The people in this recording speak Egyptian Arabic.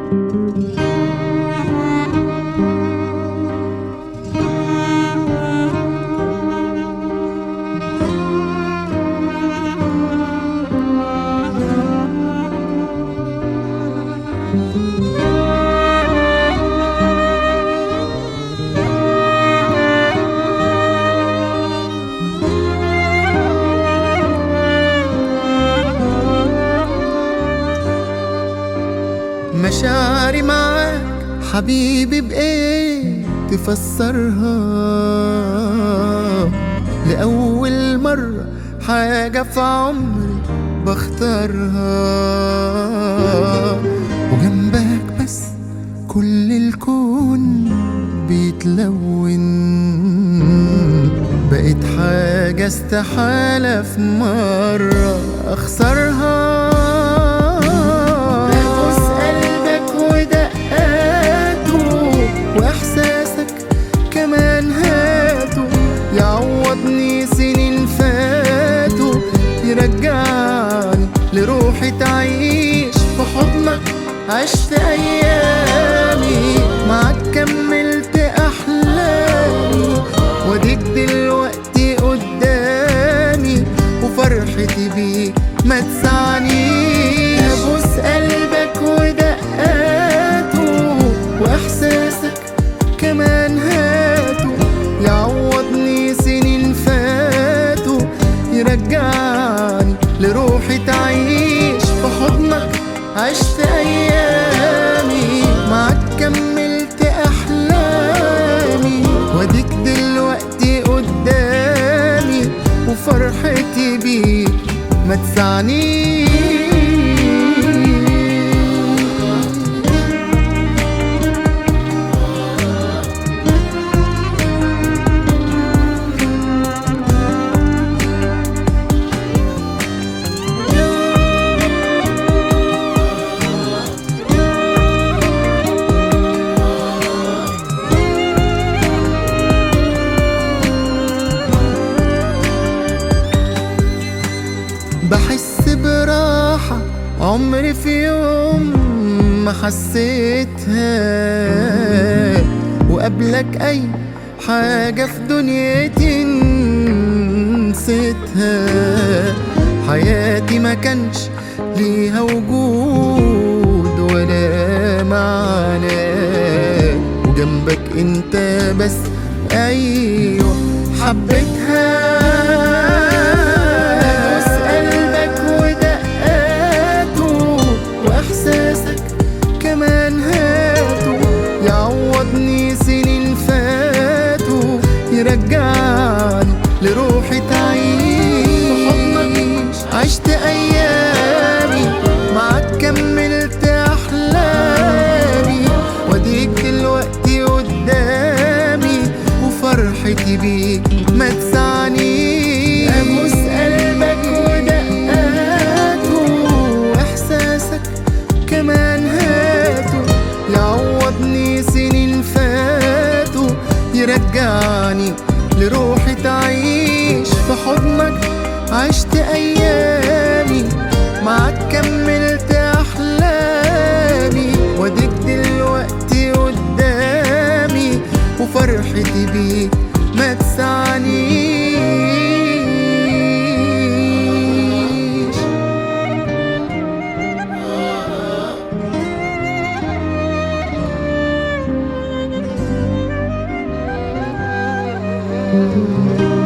مشاعري معاك حبيبي بإيه تفسرها لأول مرة حاجة في عمري بختارها وجنبك بس كل الكون بيتلون بقيت حاجة استحالة في مرة أخسرها ببوس قلبك ودقاته وإحساسك كمان هاته يعوضني سنين فاتوا يرجعني لروحي تعيش في حضنك عشت أيامي معاك كملت أحلامي واديك دلوقتي قدامي وفرحتي بيك ما تسعنيش ابوس قلبك ودقاته واحساسك كمان هاته يعوضني سنين فاتوا يرجعني لروحي تعيش في حضنك عشت ايامي معاك كملت احلامي واديك دلوقتي قدامي وفرحتي بيك ما تسعنيش بحس براحة عمري في يوم ما حسيتها وقبلك أي حاجة في دنيتي نسيتها حياتي ما كانش ليها وجود ولا معنى وجنبك انت بس ايوه حبيتها ببوس قلبك ودقاته واحساسك كمان هاته يعوضني سنين فاتوا يرجعني لروحي تعيش عشت ايامي معاك كملت احلامي واديك دلوقتي قدامي وفرحتي بيك ما تسعنيش ابوس قلبك ودقاته واحساسك كمان هاته يعوضني سنين فاتوا يرجعني لروحي تعيش في حضنك عشت ايامي معاك كملت احلامي واديك دلوقتي قدامي وفرحتي بيك ما تسعنيش thank you